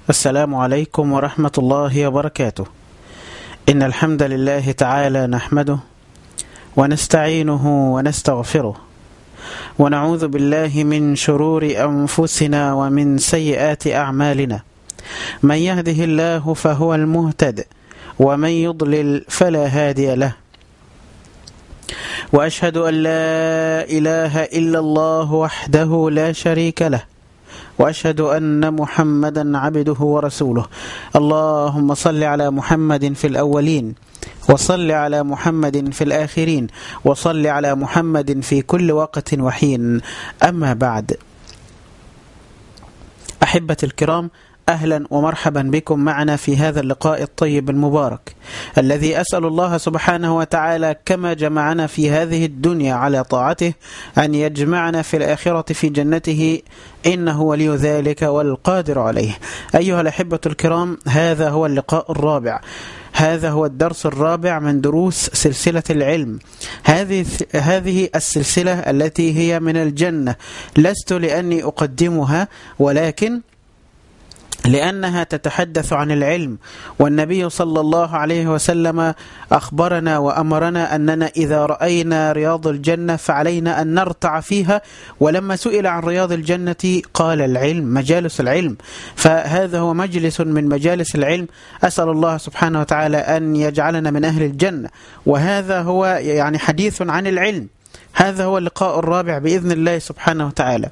السلام عليكم ورحمة الله وبركاته إن الحمد لله تعالى نحمده ونستعينه ونستغفره ونعوذ بالله من شرور أنفسنا ومن سيئات أعمالنا من يهده الله فهو المهتد ومن يضلل فلا هادي له وأشهد أن لا إله إلا الله وحده لا شريك له واشهد ان محمدا عبده ورسوله اللهم صل على محمد في الاولين وصل على محمد في الاخرين وصل على محمد في كل وقت وحين اما بعد احبتي الكرام اهلا ومرحبا بكم معنا في هذا اللقاء الطيب المبارك الذي اسال الله سبحانه وتعالى كما جمعنا في هذه الدنيا على طاعته ان يجمعنا في الاخره في جنته انه ولي ذلك والقادر عليه. ايها الاحبه الكرام هذا هو اللقاء الرابع هذا هو الدرس الرابع من دروس سلسلة العلم هذه هذه السلسلة التي هي من الجنة لست لأني أقدمها ولكن لأنها تتحدث عن العلم والنبي صلى الله عليه وسلم أخبرنا وأمرنا أننا إذا رأينا رياض الجنة فعلينا أن نرتع فيها ولما سئل عن رياض الجنة قال العلم مجالس العلم فهذا هو مجلس من مجالس العلم أسأل الله سبحانه وتعالى أن يجعلنا من أهل الجنة وهذا هو يعني حديث عن العلم هذا هو اللقاء الرابع بإذن الله سبحانه وتعالى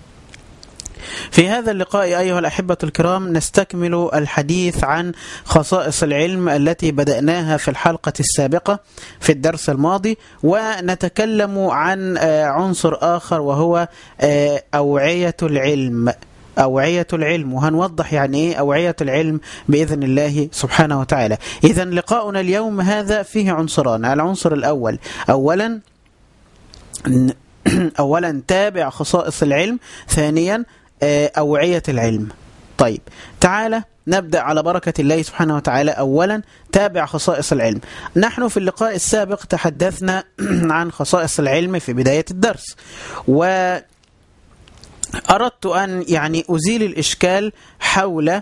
في هذا اللقاء أيها الأحبة الكرام نستكمل الحديث عن خصائص العلم التي بدأناها في الحلقة السابقة في الدرس الماضي ونتكلم عن عنصر آخر وهو أوعية العلم أوعية العلم وهنوضح يعني إيه أوعية العلم بإذن الله سبحانه وتعالى إذا لقاؤنا اليوم هذا فيه عنصران العنصر الأول أولا أولا تابع خصائص العلم ثانيا أوعية العلم طيب تعالى نبدأ على بركة الله سبحانه وتعالى أولا تابع خصائص العلم نحن في اللقاء السابق تحدثنا عن خصائص العلم في بداية الدرس و أردت أن يعني أزيل الإشكال حول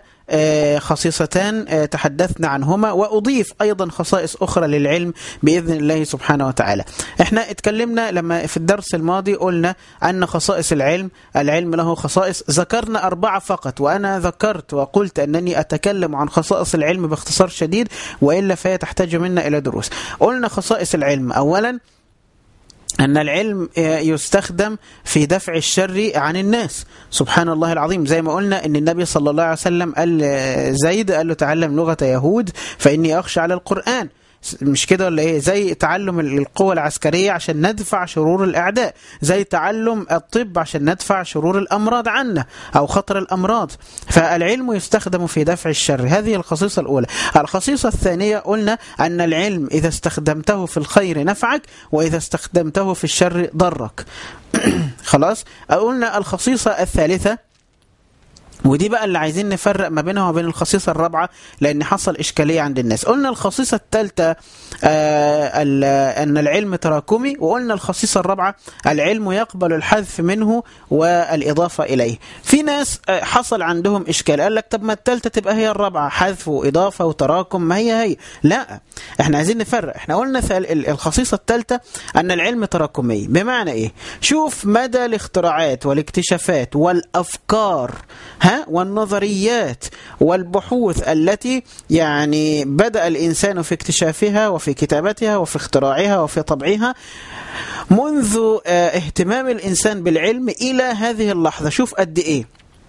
خصيصتان تحدثنا عنهما وأضيف أيضا خصائص أخرى للعلم بإذن الله سبحانه وتعالى احنا اتكلمنا لما في الدرس الماضي قلنا أن خصائص العلم العلم له خصائص ذكرنا أربعة فقط وأنا ذكرت وقلت أنني أتكلم عن خصائص العلم باختصار شديد وإلا فهي تحتاج منا إلى دروس قلنا خصائص العلم أولا أن العلم يستخدم في دفع الشر عن الناس سبحان الله العظيم زي ما قلنا أن النبي صلى الله عليه وسلم قال زيد قال له تعلم لغة يهود فإني أخشى على القرآن مش كده ولا ايه زي تعلم القوة العسكرية عشان ندفع شرور الأعداء زي تعلم الطب عشان ندفع شرور الأمراض عنا أو خطر الأمراض فالعلم يستخدم في دفع الشر هذه الخصيصة الأولى الخصيصة الثانية قلنا أن العلم إذا استخدمته في الخير نفعك وإذا استخدمته في الشر ضرك خلاص قلنا الخصيصة الثالثة ودي بقى اللي عايزين نفرق ما بينها وبين الخصيصة الرابعة لأن حصل إشكالية عند الناس قلنا الخصيصة الثالثة آه أن العلم تراكمي وقلنا الخصيصة الرابعة العلم يقبل الحذف منه والإضافة إليه في ناس آه حصل عندهم إشكال قال لك طب ما الثالثة تبقى هي الرابعة حذف وإضافة وتراكم ما هي هي لا احنا عايزين نفرق احنا قلنا الخصيصة الثالثة أن العلم تراكمي بمعنى إيه شوف مدى الاختراعات والاكتشافات والأفكار ها والنظريات والبحوث التي يعني بدأ الإنسان في اكتشافها وفي كتابتها وفي اختراعها وفي طبعها منذ اهتمام الإنسان بالعلم إلى هذه اللحظة شوف قد إيه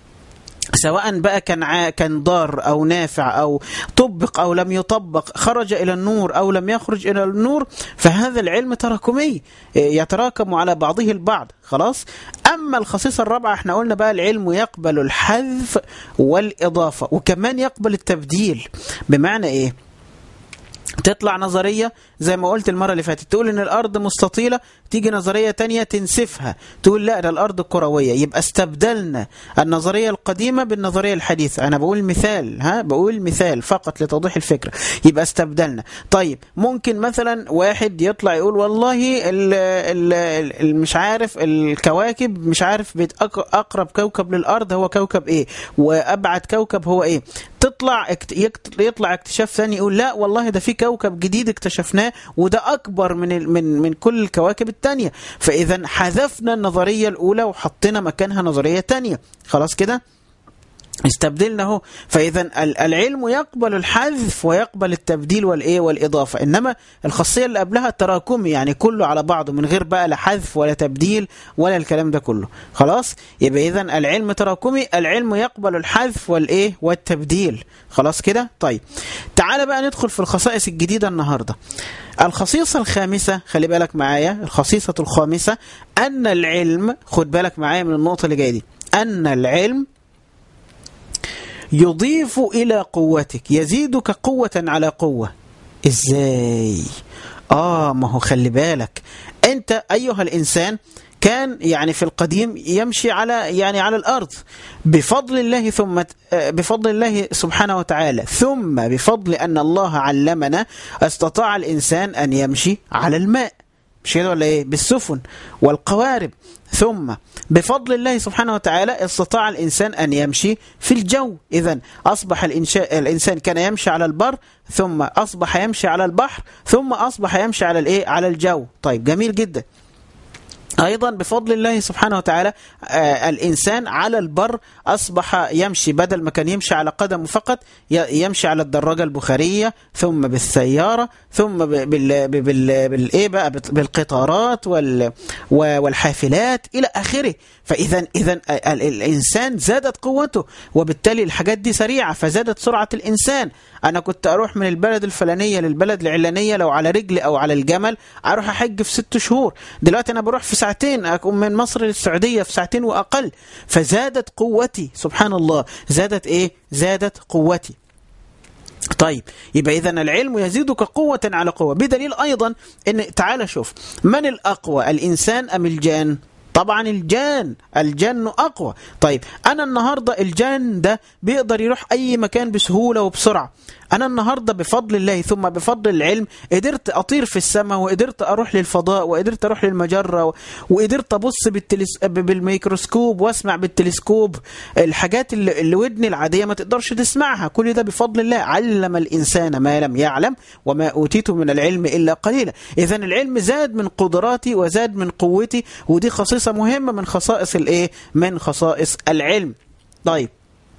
سواء بقى كان ع... كان ضار او نافع او طبق او لم يطبق خرج الى النور او لم يخرج الى النور فهذا العلم تراكمي يتراكم على بعضه البعض خلاص اما الخصيصه الرابعه احنا قلنا بقى العلم يقبل الحذف والاضافه وكمان يقبل التبديل بمعنى ايه تطلع نظرية زي ما قلت المرة اللي فاتت تقول ان الارض مستطيلة تيجي نظرية تانية تنسفها تقول لا ده الارض كروية يبقى استبدلنا النظرية القديمة بالنظرية الحديثة انا بقول مثال ها بقول مثال فقط لتوضيح الفكرة يبقى استبدلنا طيب ممكن مثلا واحد يطلع يقول والله ال ال ال مش عارف الكواكب مش عارف اقرب كوكب للارض هو كوكب ايه وابعد كوكب هو ايه تطلع يطلع اكتشاف ثاني يقول لا والله ده في كوكب جديد اكتشفناه وده اكبر من من من كل الكواكب الثانيه فاذا حذفنا النظريه الاولى وحطينا مكانها نظريه ثانيه خلاص كده استبدلنا اهو فاذا العلم يقبل الحذف ويقبل التبديل والايه والاضافه انما الخاصيه اللي قبلها التراكمي يعني كله على بعضه من غير بقى لا حذف ولا تبديل ولا الكلام ده كله خلاص يبقى اذا العلم تراكمي العلم يقبل الحذف والايه والتبديل خلاص كده طيب تعال بقى ندخل في الخصائص الجديده النهارده الخصيصة الخامسة خلي بالك معايا الخصيصة الخامسة أن العلم خد بالك معايا من النقطة اللي جاية دي أن العلم يضيف إلى قوتك يزيدك قوة على قوة إزاي آه ما هو خلي بالك أنت أيها الإنسان كان يعني في القديم يمشي على يعني على الارض بفضل الله ثم بفضل الله سبحانه وتعالى ثم بفضل ان الله علمنا استطاع الانسان ان يمشي على الماء مش كده ولا ايه بالسفن والقوارب ثم بفضل الله سبحانه وتعالى استطاع الإنسان أن يمشي في الجو إذا أصبح الإنشاء الإنسان كان يمشي على البر ثم أصبح يمشي على البحر ثم أصبح يمشي على الإيه على الجو طيب جميل جدا أيضا بفضل الله سبحانه وتعالى آه الإنسان على البر أصبح يمشي بدل ما كان يمشي على قدمه فقط يمشي على الدراجة البخارية ثم بالسيارة ثم بال بال بالإيه بقى بالقطارات وال والحافلات إلى آخره فإذا إذا الإنسان زادت قوته وبالتالي الحاجات دي سريعة فزادت سرعة الإنسان أنا كنت أروح من البلد الفلانية للبلد العلانية لو على رجلي أو على الجمل أروح أحج في ست شهور دلوقتي أنا بروح في ساعتين أكون من مصر للسعودية في ساعتين وأقل فزادت قوتي سبحان الله زادت إيه زادت قوتي طيب يبقى إذا العلم يزيدك قوة على قوة بدليل أيضا أن تعال شوف من الأقوى الإنسان أم الجان طبعا الجان الجن أقوى طيب أنا النهاردة الجان ده بيقدر يروح أي مكان بسهولة وبسرعة أنا النهاردة بفضل الله ثم بفضل العلم قدرت أطير في السماء وقدرت أروح للفضاء وقدرت أروح للمجرة وقدرت أبص بالتلس... بالميكروسكوب وأسمع بالتلسكوب الحاجات اللي, اللي ودني العادية ما تقدرش تسمعها كل ده بفضل الله علم الإنسان ما لم يعلم وما أوتيت من العلم إلا قليلا إذا العلم زاد من قدراتي وزاد من قوتي ودي خصيصة مهمة من خصائص الإيه من خصائص العلم طيب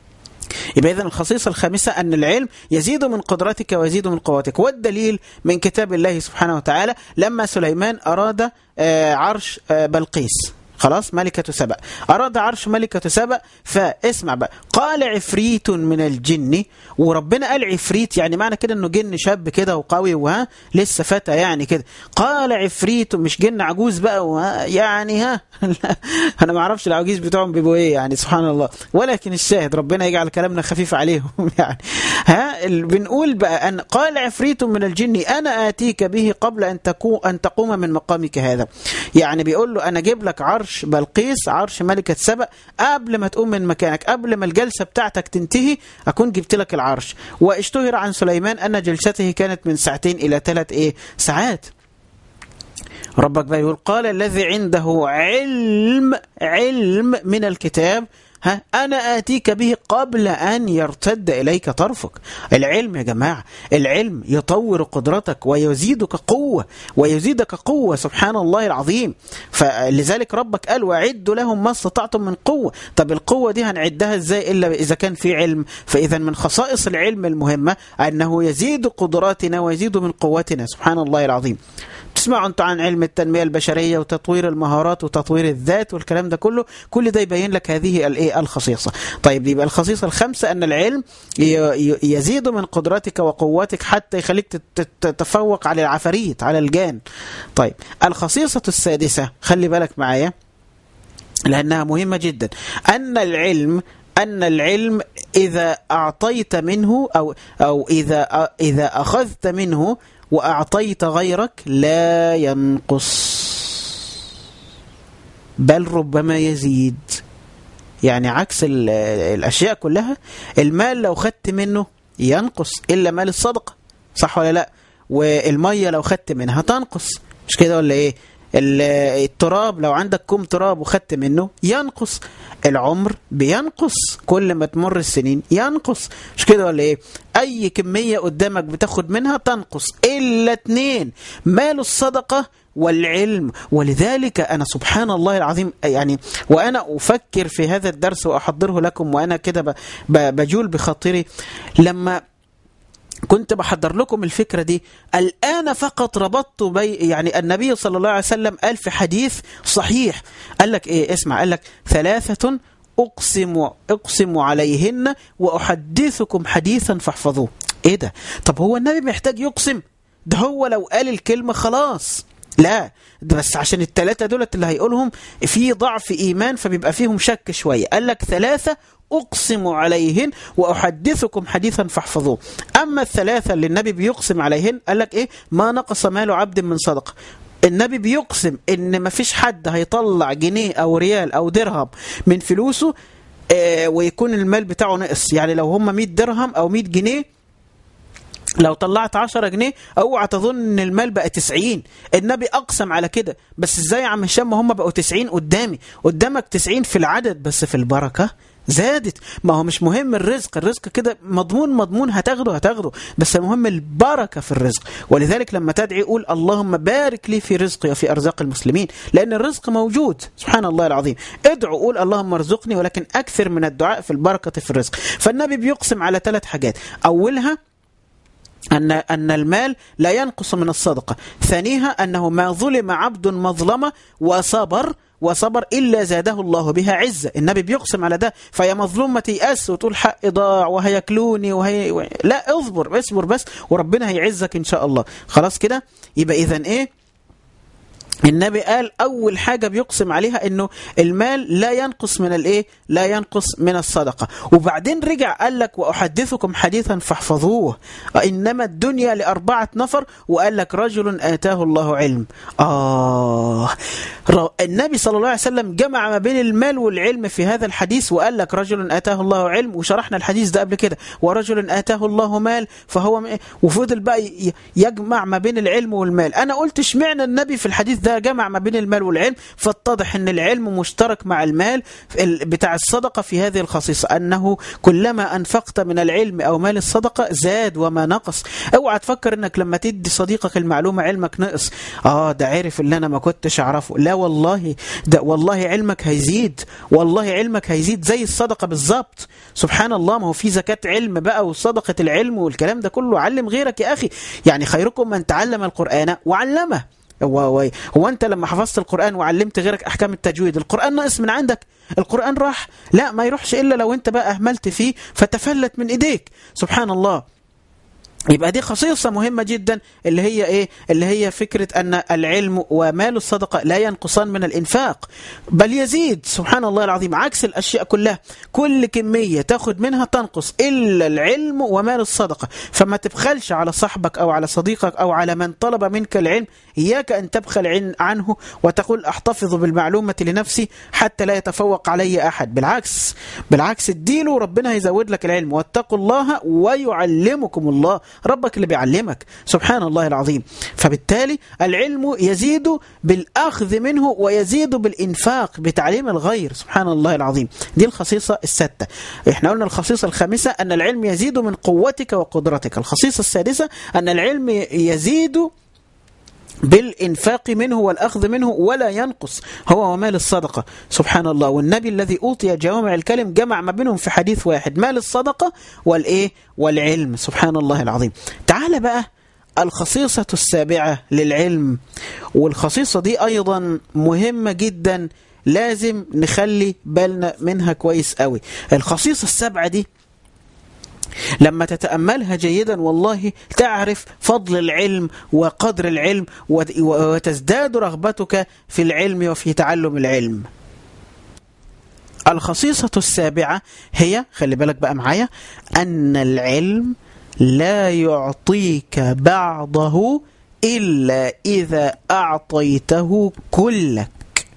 يبقى إذن الخصيصة الخامسة أن العلم يزيد من قدرتك ويزيد من قوتك والدليل من كتاب الله سبحانه وتعالى لما سليمان أراد عرش بلقيس خلاص ملكة سبأ أراد عرش ملكة سبأ فاسمع بقى قال عفريت من الجن وربنا قال عفريت يعني معنى كده انه جن شاب كده وقوي وها لسه فتى يعني كده قال عفريت مش جن عجوز بقى وها يعني ها انا ما اعرفش العجيز بتوعهم بيبقوا ايه يعني سبحان الله ولكن الشاهد ربنا يجعل كلامنا خفيف عليهم يعني ها بنقول بقى ان قال عفريت من الجن انا اتيك به قبل ان تقوم ان تقوم من مقامك هذا يعني بيقول له انا اجيب لك عرش بلقيس عرش ملكة سبأ قبل ما تقوم من مكانك قبل ما الجلسة بتاعتك تنتهي أكون جبت لك العرش واشتهر عن سليمان أن جلسته كانت من ساعتين إلى ثلاث إيه ساعات ربك بقى يقول قال الذي عنده علم علم من الكتاب ها أنا آتيك به قبل أن يرتد إليك طرفك العلم يا جماعة العلم يطور قدرتك ويزيدك قوة ويزيدك قوة سبحان الله العظيم فلذلك ربك قال وأعدوا لهم ما استطعتم من قوة طب القوة دي هنعدها إزاي إلا إذا كان في علم فإذا من خصائص العلم المهمة أنه يزيد قدراتنا ويزيد من قوتنا سبحان الله العظيم تسمعوا انتوا عن علم التنميه البشريه وتطوير المهارات وتطوير الذات والكلام ده كله كل ده يبين لك هذه الايه الخصيصه طيب يبقى الخصيصه الخامسه ان العلم يزيد من قدرتك وقوتك حتى يخليك تتفوق على العفاريت على الجان طيب الخصيصه السادسه خلي بالك معايا لانها مهمه جدا ان العلم ان العلم إذا أعطيت منه أو, أو إذا, إذا أخذت منه وأعطيت غيرك لا ينقص بل ربما يزيد يعني عكس الأشياء كلها المال لو خدت منه ينقص إلا مال الصدقة صح ولا لا والمية لو خدت منها تنقص مش كده ولا إيه التراب لو عندك كوم تراب وخدت منه ينقص العمر بينقص كل ما تمر السنين ينقص مش كده ولا ايه اي كمية قدامك بتاخد منها تنقص الا اتنين مال الصدقة والعلم ولذلك أنا سبحان الله العظيم يعني وأنا أفكر في هذا الدرس وأحضره لكم وأنا كده بجول بخاطري لما كنت بحضر لكم الفكرة دي الآن فقط ربطت بي يعني النبي صلى الله عليه وسلم قال في حديث صحيح قال لك إيه اسمع قال لك ثلاثة أقسم, أقسم عليهن وأحدثكم حديثا فاحفظوه إيه ده طب هو النبي محتاج يقسم ده هو لو قال الكلمة خلاص لا ده بس عشان الثلاثة دولت اللي هيقولهم في ضعف إيمان فبيبقى فيهم شك شوية قال لك ثلاثة أقسم عليهن وأحدثكم حديثا فاحفظوه أما الثلاثة اللي النبي بيقسم عليهن قال لك إيه ما نقص مال عبد من صدقة النبي بيقسم ان ما فيش حد هيطلع جنيه او ريال او درهم من فلوسه آه ويكون المال بتاعه نقص يعني لو هم 100 درهم او 100 جنيه لو طلعت 10 جنيه اوعى تظن ان المال بقى 90 النبي اقسم على كده بس ازاي يا عم هشام ما هم بقوا 90 قدامي قدامك 90 في العدد بس في البركه زادت ما هو مش مهم الرزق الرزق كده مضمون مضمون هتاخده هتاخده بس المهم البركة في الرزق ولذلك لما تدعي قول اللهم بارك لي في رزقي وفي أرزاق المسلمين لأن الرزق موجود سبحان الله العظيم ادعو قول اللهم ارزقني ولكن أكثر من الدعاء في البركة في الرزق فالنبي بيقسم على ثلاث حاجات أولها أن أن المال لا ينقص من الصدقة ثانيها أنه ما ظلم عبد مظلمة وصبر وصبر إلا زاده الله بها عزة النبي بيقسم على ده فيا مظلوم ما تيأس وتقول حق ضاع وهياكلوني وهي لا اصبر اصبر بس وربنا هيعزك إن شاء الله خلاص كده يبقى إذا إيه النبي قال أول حاجة بيقسم عليها أنه المال لا ينقص من الإيه؟ لا ينقص من الصدقة وبعدين رجع قال لك وأحدثكم حديثا فاحفظوه إنما الدنيا لأربعة نفر وقال لك رجل آتاه الله علم آه النبي صلى الله عليه وسلم جمع ما بين المال والعلم في هذا الحديث وقال لك رجل آتاه الله علم وشرحنا الحديث ده قبل كده ورجل آتاه الله مال فهو وفضل بقى يجمع ما بين العلم والمال أنا قلت اشمعنى النبي في الحديث ده جمع ما بين المال والعلم فاتضح ان العلم مشترك مع المال بتاع الصدقة في هذه الخصيصة أنه كلما أنفقت من العلم أو مال الصدقة زاد وما نقص اوعى تفكر انك لما تدي صديقك المعلومة علمك نقص اه ده عرف اللي انا ما كنتش اعرفه لا والله ده والله علمك هيزيد والله علمك هيزيد زي الصدقة بالظبط سبحان الله ما هو في زكاة علم بقى وصدقة العلم والكلام ده كله علم غيرك يا أخي يعني خيركم من تعلم القرآن وعلمه هو هو انت لما حفظت القرآن وعلمت غيرك احكام التجويد القرآن ناقص من عندك القرآن راح لا ما يروحش الا لو انت بقى اهملت فيه فتفلت من ايديك سبحان الله يبقى دي خصيصة مهمة جدا اللي هي ايه اللي هي فكرة ان العلم ومال الصدقة لا ينقصان من الانفاق بل يزيد سبحان الله العظيم عكس الاشياء كلها كل كمية تاخد منها تنقص الا العلم ومال الصدقة فما تبخلش على صاحبك او على صديقك او على من طلب منك العلم اياك ان تبخل عنه وتقول احتفظ بالمعلومة لنفسي حتى لا يتفوق علي احد بالعكس بالعكس اديله ربنا هيزود لك العلم واتقوا الله ويعلمكم الله ربك اللي بيعلمك سبحان الله العظيم فبالتالي العلم يزيد بالأخذ منه ويزيد بالإنفاق بتعليم الغير سبحان الله العظيم دي الخصيصة الستة احنا قلنا الخصيصة الخامسة أن العلم يزيد من قوتك وقدرتك الخصيصة السادسة أن العلم يزيد بالإنفاق منه والأخذ منه ولا ينقص هو ومال الصدقة سبحان الله والنبي الذي أوتي جوامع الكلم جمع ما بينهم في حديث واحد مال الصدقة والإيه والعلم سبحان الله العظيم تعال بقى الخصيصة السابعة للعلم والخصيصة دي أيضا مهمة جدا لازم نخلي بالنا منها كويس قوي الخصيصة السابعة دي لما تتأملها جيدا والله تعرف فضل العلم وقدر العلم وتزداد رغبتك في العلم وفي تعلم العلم الخصيصة السابعة هي خلي بالك بقى معايا أن العلم لا يعطيك بعضه إلا إذا أعطيته كلك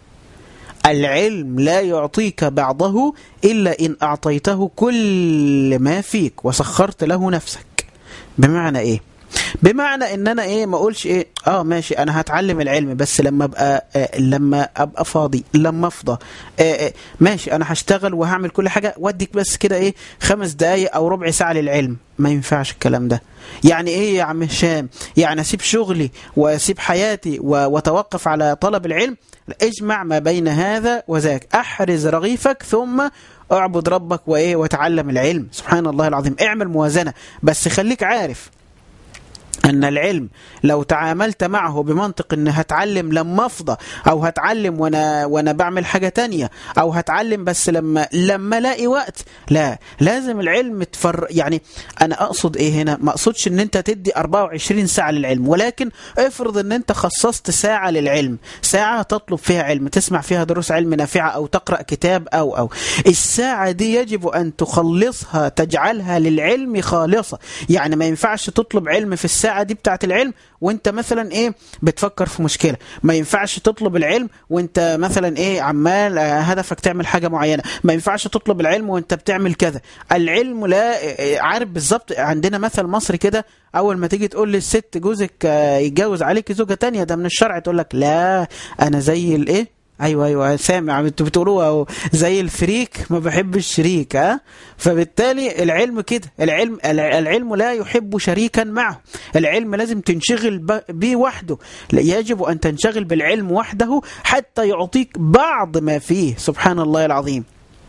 العلم لا يعطيك بعضه إلا إن أعطيته كل ما فيك وسخرت له نفسك بمعنى إيه؟ بمعنى ان انا ايه ما اقولش ايه اه ماشي انا هتعلم العلم بس لما ابقى آه لما ابقى فاضي لما افضى آه آه ماشي انا هشتغل وهعمل كل حاجه واديك بس كده ايه خمس دقايق او ربع ساعه للعلم ما ينفعش الكلام ده يعني ايه يا عم هشام يعني اسيب شغلي واسيب حياتي واتوقف على طلب العلم اجمع ما بين هذا وذاك احرز رغيفك ثم اعبد ربك وايه وتعلم العلم سبحان الله العظيم اعمل موازنه بس خليك عارف أن العلم لو تعاملت معه بمنطق أن هتعلم لما أفضى أو هتعلم وأنا, وأنا بعمل حاجة تانية أو هتعلم بس لما لما الاقي وقت لا لازم العلم تفر يعني أنا أقصد إيه هنا ما أقصدش أن أنت تدي 24 ساعة للعلم ولكن افرض أن أنت خصصت ساعة للعلم ساعة تطلب فيها علم تسمع فيها دروس علم نافعة أو تقرأ كتاب أو أو الساعة دي يجب أن تخلصها تجعلها للعلم خالصة يعني ما ينفعش تطلب علم في الساعة الساعة دي بتاعت العلم وانت مثلا ايه بتفكر في مشكلة ما ينفعش تطلب العلم وانت مثلا ايه عمال هدفك تعمل حاجة معينة ما ينفعش تطلب العلم وانت بتعمل كذا العلم لا عارف بالظبط عندنا مثل مصري كده اول ما تيجي تقول للست جوزك يتجوز عليك زوجة تانية ده من الشرع تقول لك لا انا زي الايه ايوه ايوه سامع انتوا بتقولوها زي الفريك ما بحب الشريك ها فبالتالي العلم كده العلم العلم لا يحب شريكا معه العلم لازم تنشغل به وحده يجب ان تنشغل بالعلم وحده حتى يعطيك بعض ما فيه سبحان الله العظيم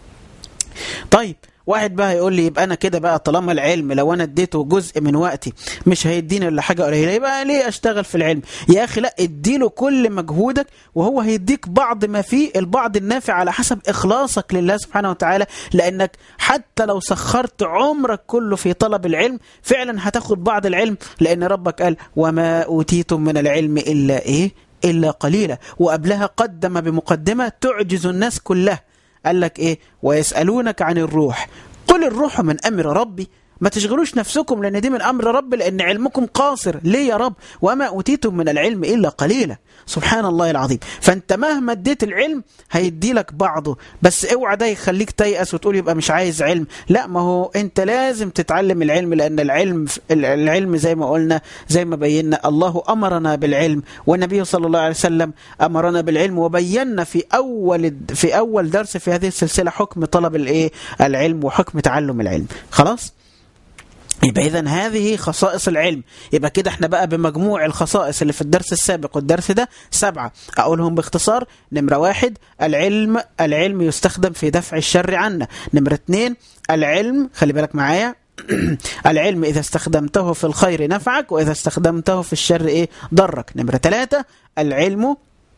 طيب واحد بقى يقول لي يبقى انا كده بقى طالما العلم لو انا اديته جزء من وقتي مش هيديني الا حاجه قليله يبقى ليه اشتغل في العلم يا اخي لا اديله كل مجهودك وهو هيديك بعض ما فيه البعض النافع على حسب اخلاصك لله سبحانه وتعالى لانك حتى لو سخرت عمرك كله في طلب العلم فعلا هتاخد بعض العلم لان ربك قال وما اوتيتم من العلم الا ايه الا قليلا وقبلها قدم بمقدمه تعجز الناس كلها قال لك ايه ويسألونك عن الروح قل الروح من أمر ربي ما تشغلوش نفسكم لأن دي من أمر رب لأن علمكم قاصر ليه يا رب وما أوتيتم من العلم إلا قليلا سبحان الله العظيم فأنت مهما اديت العلم هيدي لك بعضه بس اوعى ده يخليك تيأس وتقول يبقى مش عايز علم لا ما هو أنت لازم تتعلم العلم لأن العلم العلم زي ما قلنا زي ما بينا الله أمرنا بالعلم والنبي صلى الله عليه وسلم أمرنا بالعلم وبينا في أول في أول درس في هذه السلسلة حكم طلب الإيه العلم وحكم تعلم العلم خلاص يبقى اذا هذه خصائص العلم يبقى كده احنا بقى بمجموع الخصائص اللي في الدرس السابق والدرس ده سبعة اقولهم باختصار نمرة واحد العلم العلم يستخدم في دفع الشر عنا نمرة اتنين العلم خلي بالك معايا العلم إذا استخدمته في الخير نفعك وإذا استخدمته في الشر إيه ضرك نمرة ثلاثة العلم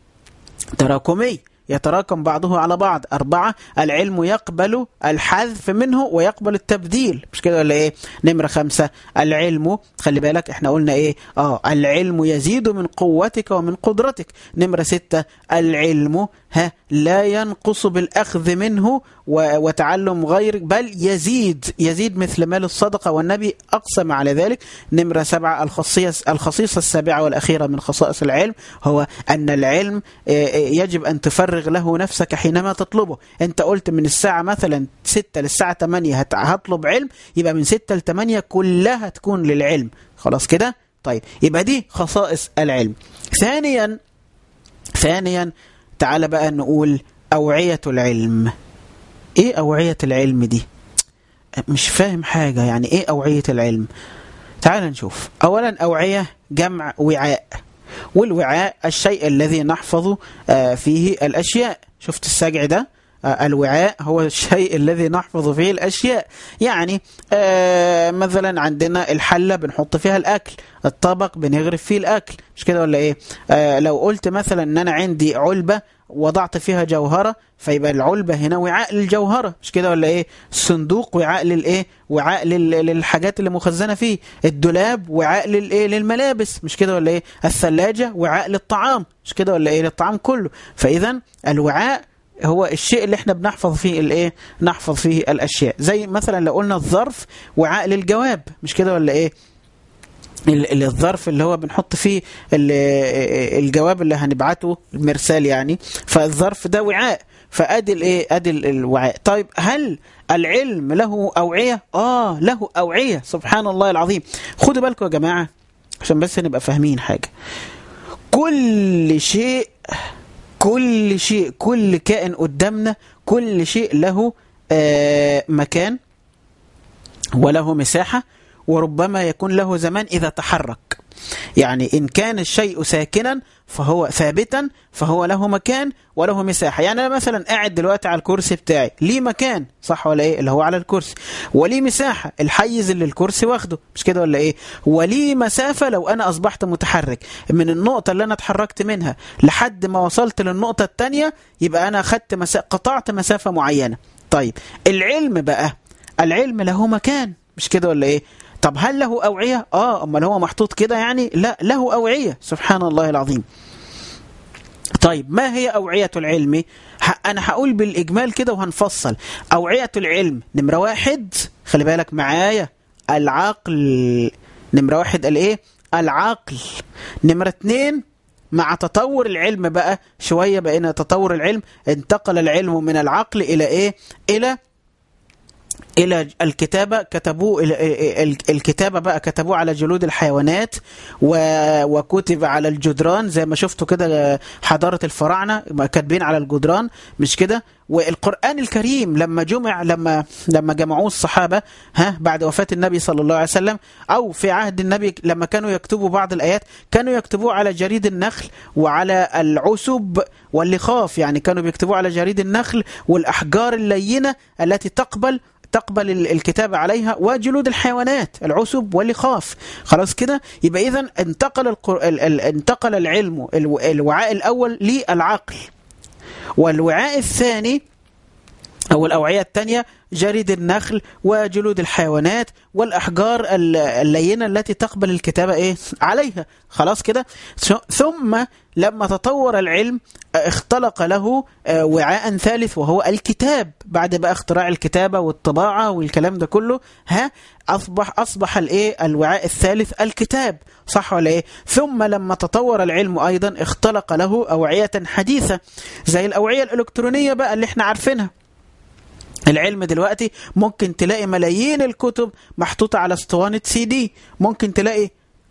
تراكمي يتراكم بعضه على بعض أربعة العلم يقبل الحذف منه ويقبل التبديل مش كده ولا إيه نمرة خمسة العلم خلي بالك إحنا قلنا إيه آه العلم يزيد من قوتك ومن قدرتك نمرة ستة العلم ها لا ينقص بالأخذ منه وتعلم غيرك بل يزيد يزيد مثل مال الصدقة والنبي أقسم على ذلك نمرة سبعة الخصيص الخصيصة السابعة والأخيرة من خصائص العلم هو أن العلم يجب أن تفرغ له نفسك حينما تطلبه أنت قلت من الساعة مثلا 6 للساعة 8 هطلب علم يبقى من 6 ل 8 كلها تكون للعلم خلاص كده طيب يبقى دي خصائص العلم ثانيا ثانيا تعال بقى نقول أوعية العلم ايه أوعية العلم دي مش فاهم حاجة يعني ايه أوعية العلم تعال نشوف أولا أوعية جمع وعاء والوعاء الشيء الذي نحفظ فيه الأشياء شفت السجع ده الوعاء هو الشيء الذي نحفظ فيه الأشياء يعني آه مثلا عندنا الحلة بنحط فيها الأكل الطبق بنغرف فيه الأكل مش كده ولا إيه آه لو قلت مثلا أن أنا عندي علبة وضعت فيها جوهرة فيبقى العلبة هنا وعاء للجوهرة مش كده ولا ايه الصندوق وعاء للايه وعاء للحاجات اللي مخزنة فيه الدولاب وعاء للايه للملابس مش كده ولا ايه الثلاجة وعاء للطعام مش كده ولا ايه للطعام كله فاذا الوعاء هو الشيء اللي احنا بنحفظ فيه الايه نحفظ فيه الاشياء زي مثلا لو قلنا الظرف وعاء للجواب مش كده ولا ايه الظرف اللي هو بنحط فيه الجواب اللي هنبعته المرسال يعني فالظرف ده وعاء فادي الايه ادي الوعاء طيب هل العلم له اوعيه اه له اوعيه سبحان الله العظيم خدوا بالكم يا جماعه عشان بس نبقى فاهمين حاجه كل شيء كل شيء كل كائن قدامنا كل شيء له آه مكان وله مساحة وربما يكون له زمان إذا تحرك يعني إن كان الشيء ساكنا فهو ثابتا فهو له مكان وله مساحة يعني أنا مثلا قاعد دلوقتي على الكرسي بتاعي ليه مكان صح ولا إيه اللي هو على الكرسي وليه مساحة الحيز اللي الكرسي واخده مش كده ولا إيه وليه مسافة لو أنا أصبحت متحرك من النقطة اللي أنا اتحركت منها لحد ما وصلت للنقطة الثانية يبقى أنا خدت مسا... قطعت مسافة معينة طيب العلم بقى العلم له مكان مش كده ولا إيه طب هل له أوعية؟ آه أما هو محطوط كده يعني لا له أوعية سبحان الله العظيم طيب ما هي أوعية العلم؟ أنا هقول بالإجمال كده وهنفصل أوعية العلم نمرة واحد خلي بالك معايا العقل نمرة واحد الإيه؟ العقل نمرة اتنين مع تطور العلم بقى شوية بقينا تطور العلم انتقل العلم من العقل إلى إيه؟ إلى الى الكتابه كتبوه الكتابه بقى كتبوه على جلود الحيوانات وكتب على الجدران زي ما شفتوا كده حضاره الفراعنه كاتبين على الجدران مش كده والقران الكريم لما جمع لما لما جمعوه الصحابه ها بعد وفاه النبي صلى الله عليه وسلم او في عهد النبي لما كانوا يكتبوا بعض الايات كانوا يكتبوه على جريد النخل وعلى العسب واللخاف يعني كانوا بيكتبوه على جريد النخل والاحجار اللينه التي تقبل تقبل الكتابة عليها وجلود الحيوانات العسب واللخاف خلاص كده يبقى إذا انتقل القر... انتقل العلم الوعاء الأول للعقل والوعاء الثاني أو الأوعية الثانية جريد النخل وجلود الحيوانات والأحجار اللينة التي تقبل الكتابة إيه عليها خلاص كده ثم لما تطور العلم اختلق له وعاء ثالث وهو الكتاب بعد بقى اختراع الكتابة والطباعة والكلام ده كله ها أصبح أصبح الإيه الوعاء الثالث الكتاب صح ولا إيه ثم لما تطور العلم أيضا اختلق له أوعية حديثة زي الأوعية الإلكترونية بقى اللي احنا عارفينها العلم دلوقتي ممكن تلاقي ملايين الكتب محطوطة على اسطوانة سي دي ممكن تلاقي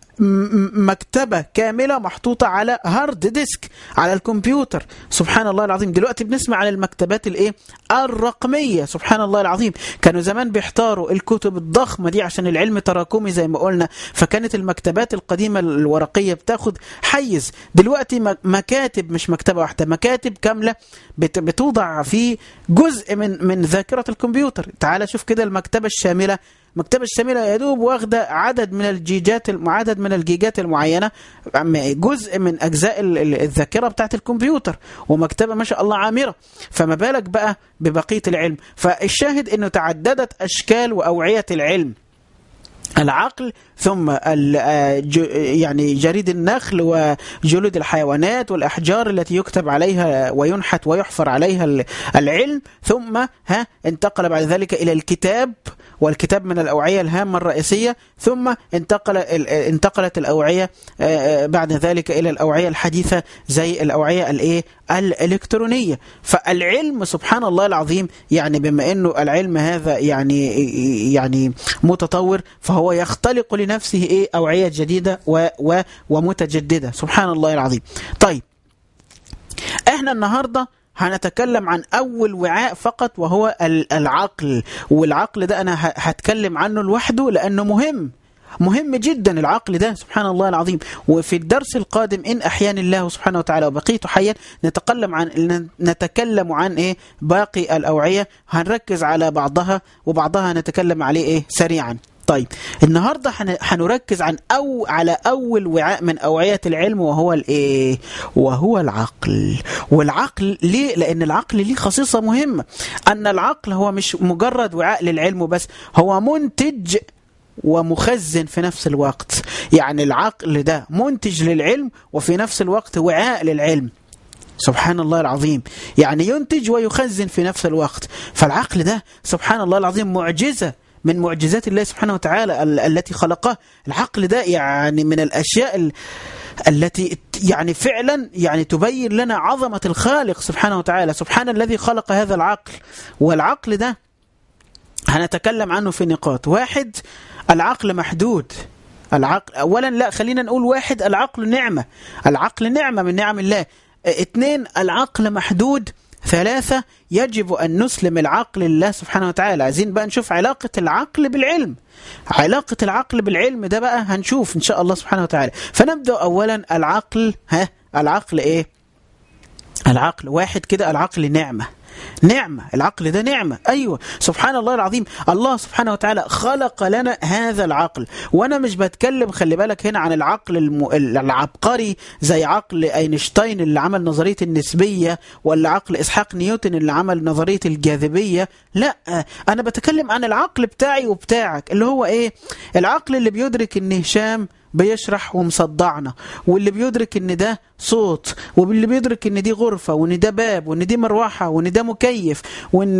مكتبة كاملة محطوطة على هارد ديسك على الكمبيوتر سبحان الله العظيم دلوقتي بنسمع عن المكتبات الايه الرقمية سبحان الله العظيم كانوا زمان بيحتاروا الكتب الضخمة دي عشان العلم تراكمي زي ما قلنا فكانت المكتبات القديمة الورقية بتاخد حيز دلوقتي مكاتب مش مكتبة واحدة مكاتب كاملة بتوضع في جزء من من ذاكرة الكمبيوتر تعال شوف كده المكتبة الشاملة المكتبة الشاملة يا دوب واخدة عدد من الجيجات عدد من الجيجات المعينة جزء من أجزاء الذاكرة بتاعت الكمبيوتر ومكتبة ما شاء الله عامرة فما بالك بقى ببقية العلم فالشاهد أنه تعددت أشكال وأوعية العلم العقل ثم يعني جريد النخل وجلود الحيوانات والأحجار التي يكتب عليها وينحت ويحفر عليها العلم ثم ها انتقل بعد ذلك إلى الكتاب والكتاب من الأوعية الهامة الرئيسية ثم انتقل انتقلت الأوعية بعد ذلك إلى الأوعية الحديثة زي الأوعية الإيه الإلكترونية فالعلم سبحان الله العظيم يعني بما أنه العلم هذا يعني يعني متطور فهو يختلق لنفسه إيه أوعية جديدة و و ومتجددة سبحان الله العظيم طيب احنا النهارده هنتكلم عن أول وعاء فقط وهو العقل والعقل ده أنا هتكلم عنه لوحده لأنه مهم مهم جدا العقل ده سبحان الله العظيم وفي الدرس القادم إن أحيان الله سبحانه وتعالى وبقيت حيا نتكلم عن نتكلم عن إيه باقي الأوعية هنركز على بعضها وبعضها نتكلم عليه إيه سريعا طيب النهارده هنركز عن او على اول وعاء من اوعيه العلم وهو الايه وهو العقل والعقل ليه لان العقل ليه خصيصه مهمه ان العقل هو مش مجرد وعاء للعلم بس هو منتج ومخزن في نفس الوقت يعني العقل ده منتج للعلم وفي نفس الوقت وعاء للعلم سبحان الله العظيم يعني ينتج ويخزن في نفس الوقت فالعقل ده سبحان الله العظيم معجزة من معجزات الله سبحانه وتعالى التي خلقه العقل ده يعني من الأشياء التي يعني فعلا يعني تبين لنا عظمة الخالق سبحانه وتعالى سبحان الذي خلق هذا العقل والعقل ده هنتكلم عنه في نقاط واحد العقل محدود العقل اولا لا خلينا نقول واحد العقل نعمة العقل نعمة من نعم الله اثنين العقل محدود ثلاثة يجب أن نسلم العقل لله سبحانه وتعالى عايزين بقى نشوف علاقة العقل بالعلم علاقة العقل بالعلم ده بقى هنشوف إن شاء الله سبحانه وتعالى فنبدأ أولا العقل ها العقل إيه العقل واحد كده العقل نعمة نعمة العقل ده نعمة أيوة سبحان الله العظيم الله سبحانه وتعالى خلق لنا هذا العقل وأنا مش بتكلم خلي بالك هنا عن العقل الم... العبقري زي عقل أينشتاين اللي عمل نظرية النسبية ولا عقل إسحاق نيوتن اللي عمل نظرية الجاذبية لا أنا بتكلم عن العقل بتاعي وبتاعك اللي هو إيه العقل اللي بيدرك إن هشام بيشرح ومصدعنا واللي بيدرك ان ده صوت واللي بيدرك ان دي غرفة وان ده باب وان دي مروحة وان ده مكيف وان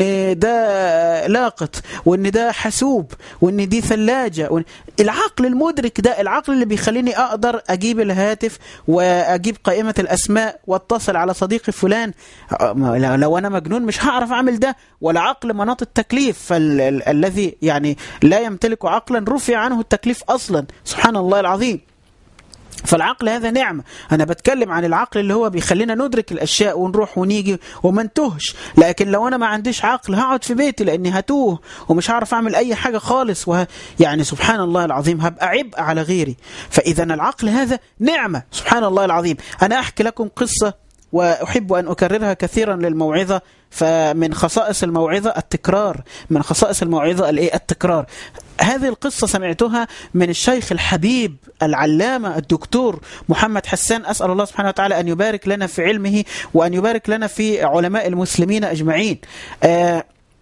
ده لاقط وان ده حاسوب وان دي ثلاجة وإن العقل المدرك ده العقل اللي بيخليني اقدر اجيب الهاتف واجيب قائمة الاسماء واتصل على صديقي فلان لو انا مجنون مش هعرف اعمل ده ولا عقل مناط التكليف فالذي يعني لا يمتلك عقلا رفع عنه التكليف اصلا سبحان الله العظيم فالعقل هذا نعمة أنا بتكلم عن العقل اللي هو بيخلينا ندرك الأشياء ونروح ونيجي وما نتوهش لكن لو أنا ما عنديش عقل هقعد في بيتي لأني هتوه ومش هعرف أعمل أي حاجة خالص وه... يعني سبحان الله العظيم هبقى عبء على غيري فإذا العقل هذا نعمة سبحان الله العظيم أنا أحكي لكم قصة وأحب أن أكررها كثيرا للموعظة فمن خصائص الموعظة التكرار من خصائص الموعظة الايه التكرار هذه القصة سمعتها من الشيخ الحبيب العلامة الدكتور محمد حسان أسأل الله سبحانه وتعالى أن يبارك لنا في علمه وأن يبارك لنا في علماء المسلمين أجمعين آه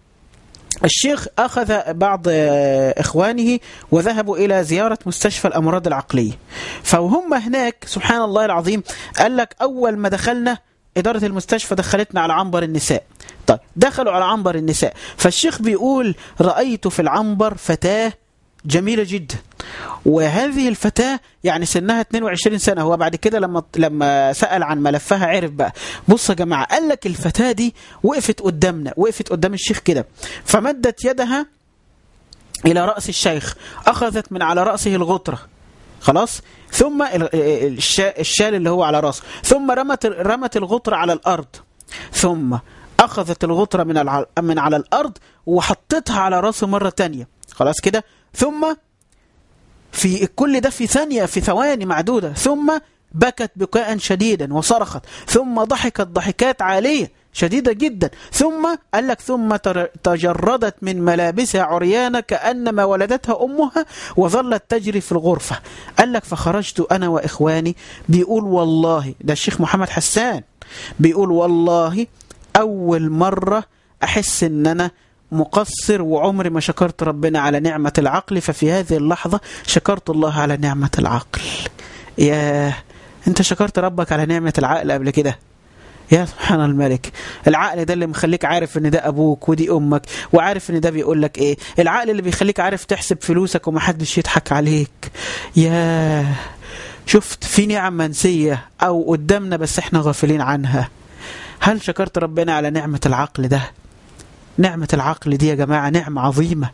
الشيخ أخذ بعض إخوانه وذهبوا إلى زيارة مستشفى الأمراض العقلية فوهم هناك سبحان الله العظيم قال لك أول ما دخلنا إدارة المستشفى دخلتنا على عنبر النساء طيب دخلوا على عنبر النساء فالشيخ بيقول رأيت في العنبر فتاة جميلة جدا وهذه الفتاة يعني سنها 22 سنة هو بعد كده لما لما سأل عن ملفها عرف بقى بص يا جماعة قال لك الفتاة دي وقفت قدامنا وقفت قدام الشيخ كده فمدت يدها إلى رأس الشيخ أخذت من على رأسه الغطرة خلاص ثم الشال اللي هو على راسه ثم رمت رمت الغطرة على الأرض ثم أخذت الغطرة من من على الأرض وحطتها على راسه مرة تانية خلاص كده ثم في كل ده في ثانية في ثواني معدودة ثم بكت بكاء شديدا وصرخت ثم ضحكت ضحكات عالية شديدة جدا ثم قال لك ثم تجردت من ملابسها عريانة كأنما ولدتها أمها وظلت تجري في الغرفة قال لك فخرجت أنا وإخواني بيقول والله ده الشيخ محمد حسان بيقول والله أول مرة أحس أن أنا مقصر وعمري ما شكرت ربنا على نعمة العقل ففي هذه اللحظة شكرت الله على نعمة العقل يا انت شكرت ربك على نعمة العقل قبل كده يا سبحان الملك العقل ده اللي مخليك عارف ان ده ابوك ودي امك وعارف ان ده بيقول لك ايه العقل اللي بيخليك عارف تحسب فلوسك ومحدش يضحك عليك يا شفت في نعم منسية او قدامنا بس احنا غافلين عنها هل شكرت ربنا على نعمة العقل ده نعمة العقل دي يا جماعة نعمة عظيمة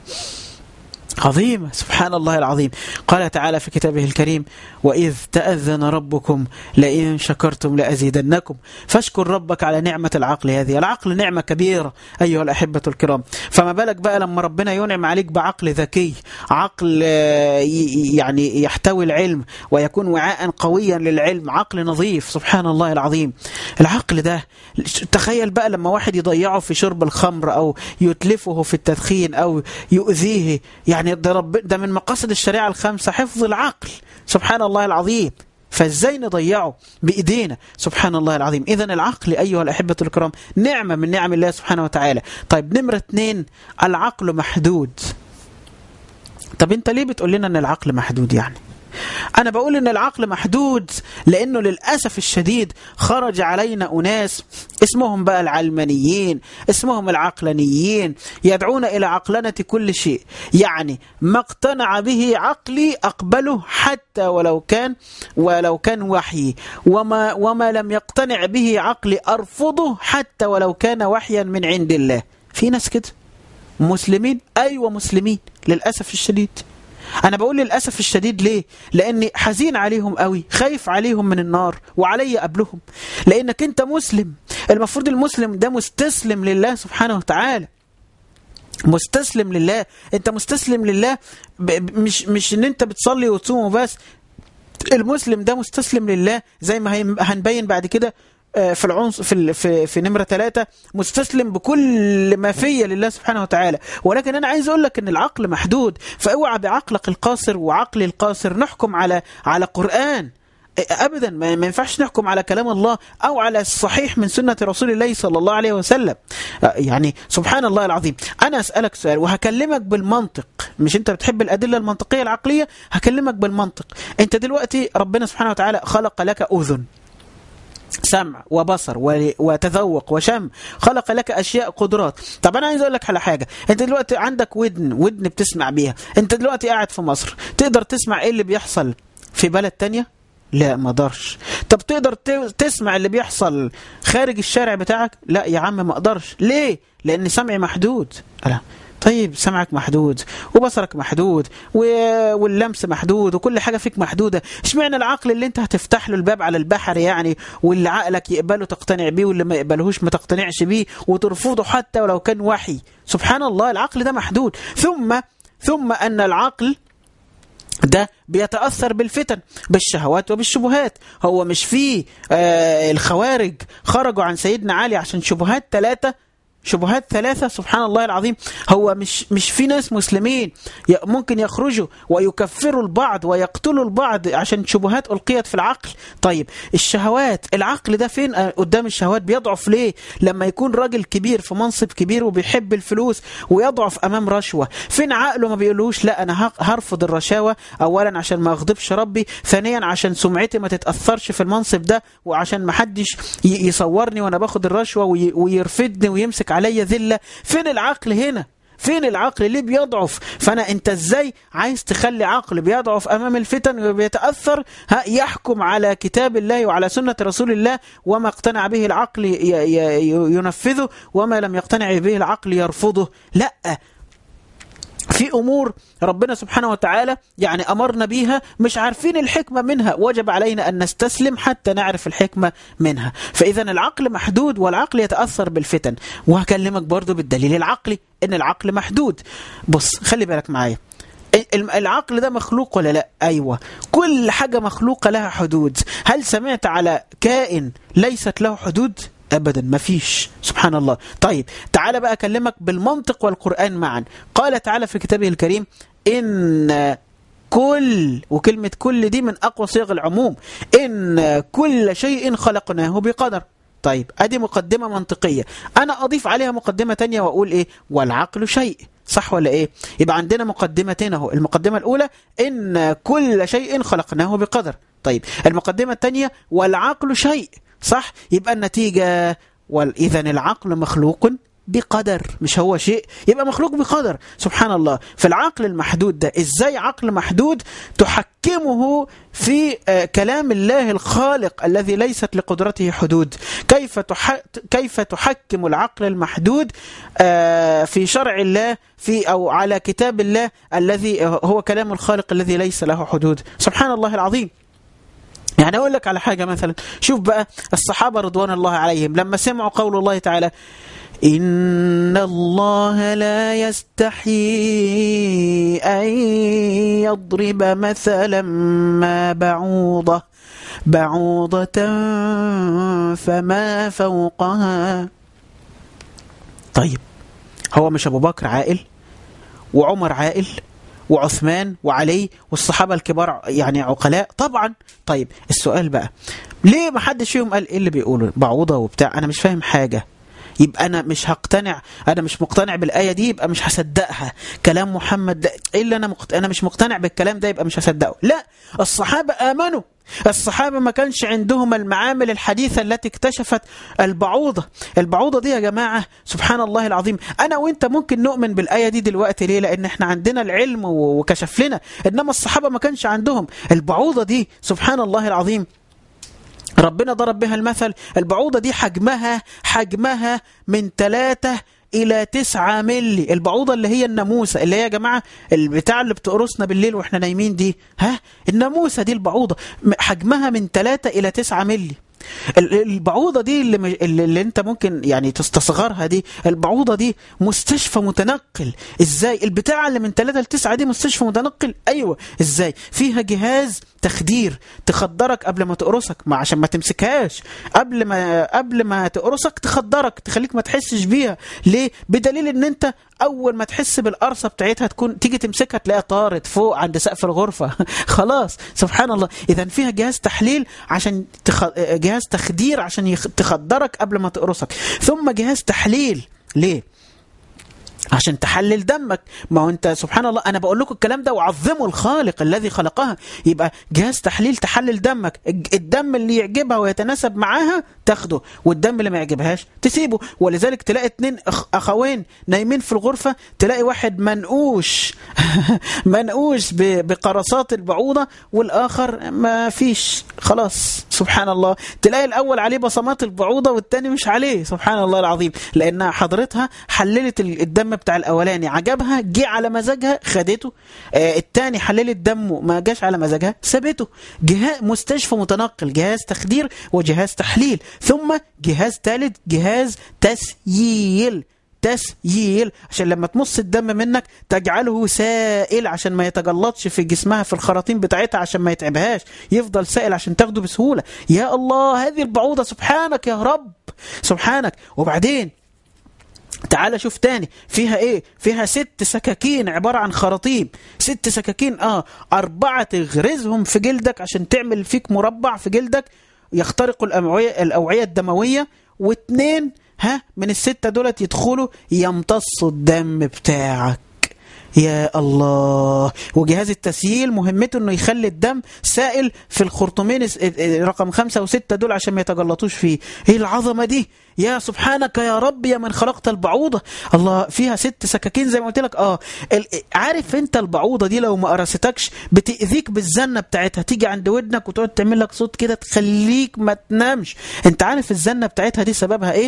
عظيمة سبحان الله العظيم قال تعالى في كتابه الكريم وإذ تأذن ربكم لئن شكرتم لأزيدنكم فاشكر ربك على نعمة العقل هذه العقل نعمة كبيرة أيها الأحبة الكرام فما بالك بقى لما ربنا ينعم عليك بعقل ذكي عقل يعني يحتوي العلم ويكون وعاء قويا للعلم عقل نظيف سبحان الله العظيم العقل ده تخيل بقى لما واحد يضيعه في شرب الخمر أو يتلفه في التدخين أو يؤذيه يعني ده, رب ده من مقاصد الشريعة الخمسة حفظ العقل سبحان الله العظيم فازاي نضيعه بايدينا سبحان الله العظيم اذا العقل ايها الاحبه الكرام نعمه من نعم الله سبحانه وتعالى طيب نمره اثنين العقل محدود طب انت ليه بتقول لنا ان العقل محدود يعني أنا بقول إن العقل محدود لأنه للأسف الشديد خرج علينا أناس اسمهم بقى العلمانيين اسمهم العقلانيين يدعون إلى عقلنة كل شيء يعني ما اقتنع به عقلي أقبله حتى ولو كان ولو كان وحي وما, وما لم يقتنع به عقلي أرفضه حتى ولو كان وحيا من عند الله في ناس كده مسلمين أيوة مسلمين للأسف الشديد أنا بقول للأسف الشديد ليه؟ لأني حزين عليهم قوي خايف عليهم من النار وعلي قبلهم لأنك أنت مسلم المفروض المسلم ده مستسلم لله سبحانه وتعالى مستسلم لله انت مستسلم لله مش مش ان انت بتصلي وتصوم وبس المسلم ده مستسلم لله زي ما هنبين بعد كده في العنصر في في في نمره ثلاثة مستسلم بكل ما فيه لله سبحانه وتعالى ولكن انا عايز اقول لك ان العقل محدود فاوعى بعقلك القاصر وعقلي القاصر نحكم على على قرآن ابدا ما ينفعش نحكم على كلام الله او على الصحيح من سنه رسول الله صلى الله عليه وسلم يعني سبحان الله العظيم انا اسالك سؤال وهكلمك بالمنطق مش انت بتحب الادله المنطقيه العقليه هكلمك بالمنطق انت دلوقتي ربنا سبحانه وتعالى خلق لك اذن سمع وبصر وتذوق وشم خلق لك اشياء قدرات طب انا عايز اقول لك على حاجه انت دلوقتي عندك ودن ودن بتسمع بيها انت دلوقتي قاعد في مصر تقدر تسمع ايه اللي بيحصل في بلد تانية لا ما اقدرش طب تقدر تسمع اللي بيحصل خارج الشارع بتاعك لا يا عم ما اقدرش ليه لان سمعي محدود لا طيب سمعك محدود وبصرك محدود واللمس محدود وكل حاجة فيك محدودة اشمعنى العقل اللي انت هتفتح له الباب على البحر يعني واللي عقلك يقبله تقتنع بيه واللي ما يقبلهوش ما تقتنعش بيه وترفضه حتى ولو كان وحي سبحان الله العقل ده محدود ثم ثم أن العقل ده بيتأثر بالفتن بالشهوات وبالشبهات هو مش فيه آه الخوارج خرجوا عن سيدنا علي عشان شبهات ثلاثة شبهات ثلاثة سبحان الله العظيم هو مش مش في ناس مسلمين ممكن يخرجوا ويكفروا البعض ويقتلوا البعض عشان شبهات ألقيت في العقل طيب الشهوات العقل ده فين قدام الشهوات بيضعف ليه لما يكون راجل كبير في منصب كبير وبيحب الفلوس ويضعف أمام رشوة فين عقله ما بيقولوش لا أنا هرفض الرشاوة أولا عشان ما أغضبش ربي ثانيا عشان سمعتي ما تتأثرش في المنصب ده وعشان ما حدش يصورني وأنا باخد الرشوة ويرفدني ويمسك عليا ذلة فين العقل هنا فين العقل ليه بيضعف فانا انت ازاي عايز تخلي عقل بيضعف امام الفتن وبيتاثر يحكم على كتاب الله وعلى سنه رسول الله وما اقتنع به العقل ينفذه وما لم يقتنع به العقل يرفضه لا في امور ربنا سبحانه وتعالى يعني امرنا بيها مش عارفين الحكمه منها وجب علينا ان نستسلم حتى نعرف الحكمه منها فاذا العقل محدود والعقل يتاثر بالفتن وهكلمك برضو بالدليل العقلي ان العقل محدود بص خلي بالك معايا العقل ده مخلوق ولا لا ايوه كل حاجه مخلوقه لها حدود هل سمعت على كائن ليست له حدود ابدا ما فيش سبحان الله طيب تعال بقى اكلمك بالمنطق والقران معا قال تعالى في كتابه الكريم ان كل وكلمه كل دي من اقوى صيغ العموم ان كل شيء خلقناه بقدر طيب ادي مقدمه منطقيه انا اضيف عليها مقدمه تانية واقول ايه والعقل شيء صح ولا ايه يبقى عندنا مقدمتين اهو المقدمه الاولى ان كل شيء خلقناه بقدر طيب المقدمه الثانيه والعقل شيء صح يبقى النتيجة إذا العقل مخلوق بقدر مش هو شيء يبقى مخلوق بقدر سبحان الله فالعقل المحدود ده ازاي عقل محدود تحكمه في كلام الله الخالق الذي ليست لقدرته حدود كيف كيف تحكم العقل المحدود في شرع الله في او على كتاب الله الذي هو كلام الخالق الذي ليس له حدود سبحان الله العظيم يعني أقول لك على حاجة مثلا شوف بقى الصحابة رضوان الله عليهم لما سمعوا قول الله تعالى إن الله لا يستحيي أن يضرب مثلا ما بعوضة بعوضة فما فوقها طيب هو مش أبو بكر عاقل وعمر عاقل وعثمان وعلي والصحابة الكبار يعني عقلاء طبعا طيب السؤال بقى ليه ما حدش فيهم قال ايه اللي بيقولوا بعوضة وبتاع انا مش فاهم حاجة يبقى انا مش هقتنع انا مش مقتنع بالايه دي يبقى مش هصدقها كلام محمد ده الا انا مقت... انا مش مقتنع بالكلام ده يبقى مش هصدقه لا الصحابه امنوا الصحابه ما كانش عندهم المعامل الحديثه التي اكتشفت البعوضه البعوضه دي يا جماعه سبحان الله العظيم انا وانت ممكن نؤمن بالايه دي دلوقتي ليه لان احنا عندنا العلم وكشف لنا انما الصحابه ما كانش عندهم البعوضه دي سبحان الله العظيم ربنا ضرب بها المثل البعوضة دي حجمها حجمها من ثلاثة إلى تسعة ملي البعوضة اللي هي الناموسة اللي هي يا جماعة البتاع اللي بتقرصنا بالليل وإحنا نايمين دي ها الناموسة دي البعوضة حجمها من ثلاثة إلى تسعة ملي البعوضه دي اللي, اللي انت ممكن يعني تستصغرها دي البعوضه دي مستشفى متنقل ازاي البتاعه اللي من 3 ل 9 دي مستشفى متنقل ايوه ازاي فيها جهاز تخدير تخدرك قبل ما تقرصك ما عشان ما تمسكهاش قبل ما قبل ما تقرصك تخدرك تخليك ما تحسش بيها ليه بدليل ان انت اول ما تحس بالقرصه بتاعتها تكون تيجي تمسكها تلاقيها طارت فوق عند سقف الغرفه خلاص سبحان الله اذا فيها جهاز تحليل عشان تخ... جهاز تخدير عشان يخ... تخدرك قبل ما تقرصك ثم جهاز تحليل ليه عشان تحلل دمك ما هو انت سبحان الله انا بقول لكم الكلام ده وعظموا الخالق الذي خلقها يبقى جهاز تحليل تحلل دمك الدم اللي يعجبها ويتناسب معاها تاخده والدم اللي ما يعجبهاش تسيبه ولذلك تلاقي اتنين أخ اخوين نايمين في الغرفه تلاقي واحد منقوش منقوش بقرصات البعوضه والاخر ما فيش خلاص سبحان الله تلاقي الاول عليه بصمات البعوضه والتاني مش عليه سبحان الله العظيم لانها حضرتها حللت الدم بتاع الاولاني عجبها جه على مزاجها خدته آه التاني حللت دمه ما جاش على مزاجها سابته جهاز مستشفى متنقل جهاز تخدير وجهاز تحليل ثم جهاز ثالث جهاز تسييل تسييل عشان لما تمص الدم منك تجعله سائل عشان ما يتجلطش في جسمها في الخراطيم بتاعتها عشان ما يتعبهاش يفضل سائل عشان تاخده بسهولة يا الله هذه البعوضة سبحانك يا رب سبحانك وبعدين تعال شوف تاني فيها ايه فيها ست سكاكين عبارة عن خراطيم ست سكاكين اه اربعة تغرزهم في جلدك عشان تعمل فيك مربع في جلدك يخترقوا الأوعية, الأوعية الدموية واثنين ها من الستة دولت يدخلوا يمتصوا الدم بتاعك يا الله وجهاز التسييل مهمته انه يخلي الدم سائل في الخرطومين رقم خمسة وستة دول عشان ما يتجلطوش فيه ايه العظمة دي يا سبحانك يا رب يا من خلقت البعوضة الله فيها ست سكاكين زي ما قلت لك اه عارف انت البعوضة دي لو ما قرستكش بتأذيك بالزنة بتاعتها تيجي عند ودنك وتقعد تعمل لك صوت كده تخليك ما تنامش انت عارف الزنة بتاعتها دي سببها ايه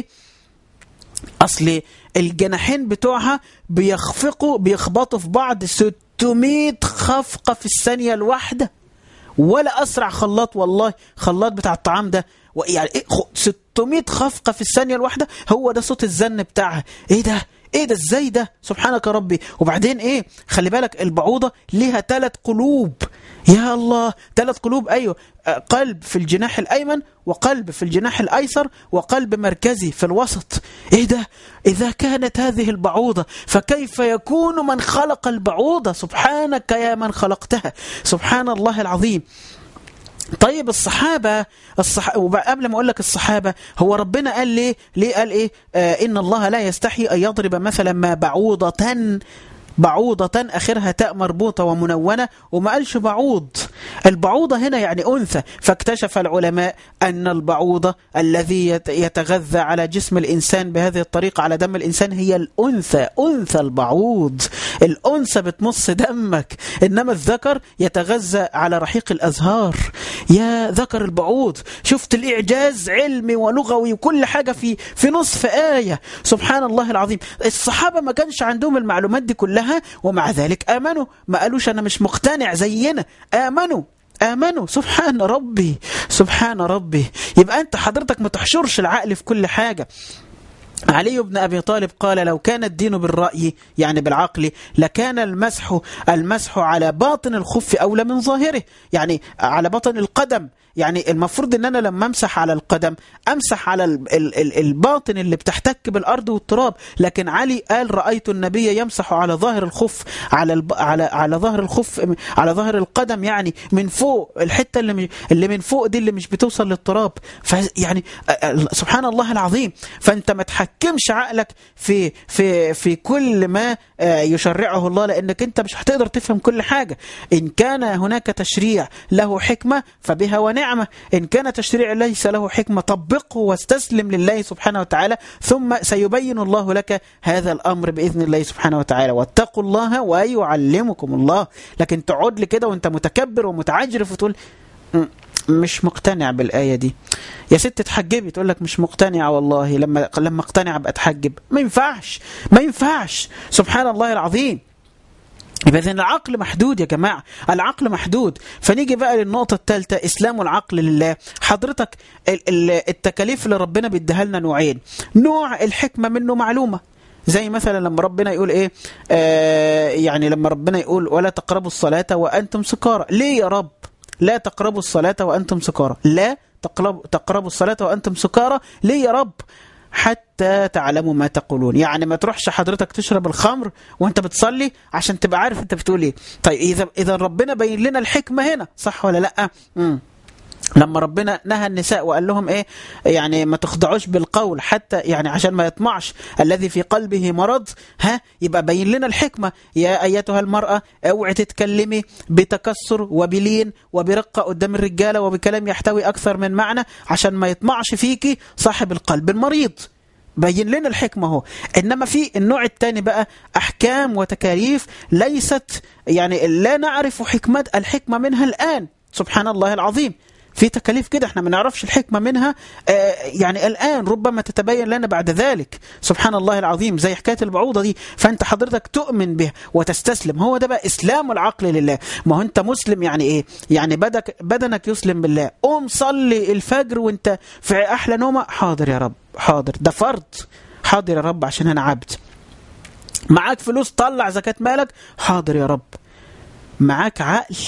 اصل الجناحين بتوعها بيخفقوا بيخبطوا في بعض 600 خفقه في الثانيه الواحده ولا اسرع خلاط والله خلاط بتاع الطعام ده يعني ايه 600 خفقه في الثانيه الواحده هو ده صوت الزن بتاعها ايه ده ايه ده ازاي ده سبحانك يا ربي وبعدين ايه خلي بالك البعوضه ليها ثلاث قلوب يا الله ثلاث قلوب ايوه قلب في الجناح الايمن وقلب في الجناح الايسر وقلب مركزي في الوسط ايه ده اذا كانت هذه البعوضه فكيف يكون من خلق البعوضه سبحانك يا من خلقتها سبحان الله العظيم طيب الصحابة الصح... قبل ما أقول لك الصحابة هو ربنا قال ليه ليه قال إيه آه إن الله لا يستحي أن يضرب مثلا ما بعوضة بعوضة آخرها تاء مربوطة ومنونة وما قالش بعوض البعوضة هنا يعني أنثى فاكتشف العلماء أن البعوضة الذي يتغذى على جسم الإنسان بهذه الطريقة على دم الإنسان هي الأنثى أنثى البعوض الأنثى بتمص دمك إنما الذكر يتغذى على رحيق الأزهار يا ذكر البعوض شفت الإعجاز علمي ولغوي وكل حاجة في في نصف آية سبحان الله العظيم الصحابة ما كانش عندهم المعلومات دي كلها ومع ذلك آمنوا ما قالوش أنا مش مقتنع زينا آمنوا آمنوا سبحان ربي سبحان ربي يبقى أنت حضرتك ما تحشرش العقل في كل حاجة علي بن أبي طالب قال لو كان الدين بالرأي يعني بالعقل لكان المسح المسح على باطن الخف أولى من ظاهره يعني على باطن القدم يعني المفروض ان انا لما امسح على القدم امسح على ال ال ال الباطن اللي بتحتك بالارض والتراب لكن علي قال رايت النبي يمسح على ظاهر الخف على الب... على على ظهر الخف على ظهر القدم يعني من فوق الحته اللي مش... اللي من فوق دي اللي مش بتوصل للتراب فيعني سبحان الله العظيم فانت ما تحش تحكمش عقلك في في في كل ما يشرعه الله لانك انت مش هتقدر تفهم كل حاجه ان كان هناك تشريع له حكمه فبها ونعمه ان كان تشريع ليس له حكمه طبقه واستسلم لله سبحانه وتعالى ثم سيبين الله لك هذا الامر باذن الله سبحانه وتعالى واتقوا الله ويعلمكم الله لكن تقعد لي كده وانت متكبر ومتعجرف وتقول مش مقتنع بالآية دي يا ست تحجبي تقول لك مش مقتنعة والله لما لما اقتنع ابقى اتحجب ما ينفعش ما ينفعش سبحان الله العظيم يبقى إذن العقل محدود يا جماعة العقل محدود فنيجي بقى للنقطة الثالثة إسلام العقل لله حضرتك التكاليف اللي ربنا بيديها لنا نوعين نوع الحكمة منه معلومة زي مثلا لما ربنا يقول ايه آه يعني لما ربنا يقول ولا تقربوا الصلاة وأنتم سكارى ليه يا رب لا تقربوا الصلاة وأنتم سكارى لا تقربوا تقربوا الصلاة وأنتم سكارى ليه يا رب حتى تعلموا ما تقولون يعني ما تروحش حضرتك تشرب الخمر وانت بتصلي عشان تبقى عارف انت بتقول ايه طيب اذا اذا ربنا بين لنا الحكمه هنا صح ولا لا امم لما ربنا نهى النساء وقال لهم ايه يعني ما تخضعوش بالقول حتى يعني عشان ما يطمعش الذي في قلبه مرض ها يبقى بين لنا الحكمة يا ايتها المرأة اوعي تتكلمي بتكسر وبلين وبرقة قدام الرجالة وبكلام يحتوي اكثر من معنى عشان ما يطمعش فيكي صاحب القلب المريض بين لنا الحكمة هو إنما في النوع الثاني بقى أحكام وتكاليف ليست يعني لا نعرف حكمة الحكمة منها الآن سبحان الله العظيم في تكاليف كده احنا ما نعرفش الحكمة منها آه يعني الآن ربما تتبين لنا بعد ذلك سبحان الله العظيم زي حكاية البعوضة دي فأنت حضرتك تؤمن بها وتستسلم هو ده بقى إسلام العقل لله ما هو أنت مسلم يعني إيه يعني بدك بدنك يسلم بالله قوم صلي الفجر وانت في أحلى نومة حاضر يا رب حاضر ده فرض حاضر يا رب عشان أنا عبد معاك فلوس طلع زكاة مالك حاضر يا رب معاك عقل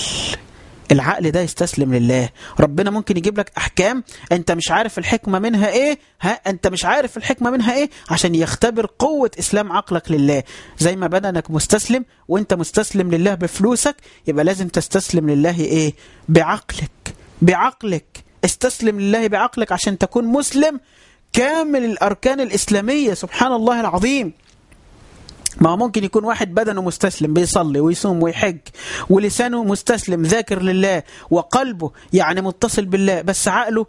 العقل ده يستسلم لله ربنا ممكن يجيب لك احكام انت مش عارف الحكمه منها ايه ها انت مش عارف الحكمه منها ايه عشان يختبر قوه اسلام عقلك لله زي ما بدنك مستسلم وانت مستسلم لله بفلوسك يبقى لازم تستسلم لله ايه بعقلك بعقلك استسلم لله بعقلك عشان تكون مسلم كامل الاركان الاسلاميه سبحان الله العظيم ما هو ممكن يكون واحد بدنه مستسلم بيصلي ويصوم ويحج ولسانه مستسلم ذاكر لله وقلبه يعني متصل بالله بس عقله